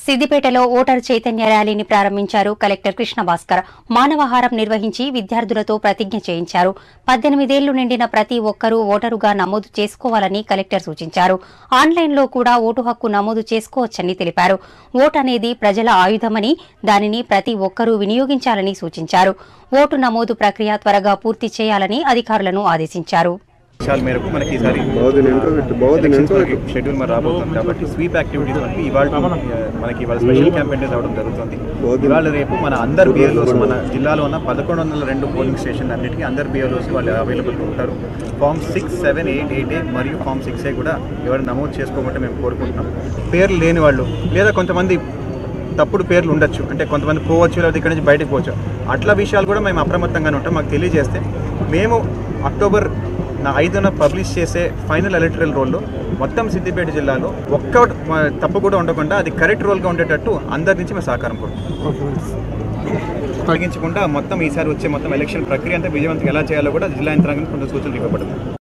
సిద్దిపేటలో ఓటర్ చైతన్య ర్యాలీని ప్రారంభించారు కలెక్టర్ కృష్ణ భాస్కర్ మానవహారం నిర్వహించి విద్యార్థులతో ప్రతిజ్ఞ చేయించారు పద్దెనిమిదేళ్లు నిండిన ప్రతి ఒక్కరూ ఓటరుగా నమోదు చేసుకోవాలని కలెక్టర్ సూచించారు ఆన్లైన్లో కూడా ఓటు హక్కు నమోదు చేసుకోవచ్చని తెలిపారు ఓటు అనేది ప్రజల ఆయుధమని దానిని ప్రతి ఒక్కరూ వినియోగించాలని సూచించారు ఓటు నమోదు ప్రక్రియ త్వరగా పూర్తి చేయాలని అధికారులను ఆదేశించారు విషయాల మేరకు మనకి ఈసారి బాగుంది నింటో పెట్టు బాగుంది ఎలక్షన్స్ నింటో మనకి షెడ్యూల్ మరి రాబోతుంది కాబట్టి స్వీప్ యాక్టివిటీస్ మనకి ఇవాళ మనకి ఇవాళ స్పెషల్ క్యాంపెయిన్ రావడం జరుగుతుంది బాగుంది. ఇవాళ రేపు మన అందరు బిఎల్ఓస్ మన జిల్లాలో ఉన్న పదకొండు వందల రెండు పోలింగ్ స్టేషన్ అన్నిటికీ అందరు బిఎల్ఓస్ వాళ్ళు అవైలబుల్ ఉంటారు form six seven eight eight A మరియు ఫామ్ సిక్స్ ఏ కూడా ఎవరు నమోదు చేసుకోమంటే మేము కోరుకుంటున్నాం పేర్లు లేని వాళ్ళు లేదా కొంతమంది తప్పుడు పేర్లు ఉండొచ్చు అంటే కొంతమంది పోవచ్చు లేదా ఇక్కడి నుంచి బయటకు పోవచ్చు అట్లా విషయాలు కూడా మేము అప్రమత్తంగానే ఉంటాం మాకు తెలియజేస్తే మేము అక్టోబర్ నా ఐదున పబ్లిష్ చేసే ఫైనల్ ఎలక్ట్రల్ రోల్లో మొత్తం సిద్దిపేట జిల్లాలో ఒక్క మ, తప్పు కూడా ఉండకుండా అది కరెక్ట్ రోల్గా ఉండేటట్టు అందరి నుంచి మేము సహకారం కోరుకుంటాం తొలగించకుండా మొత్తం ఈసారి వచ్చే మొత్తం ఎలక్షన్ ప్రక్రియ అంతా విజయవంతంగా ఎలా చేయాలో కూడా జిల్లా యంత్రాంగం కొంత సూచనలు ఇవ్వబడుతుంది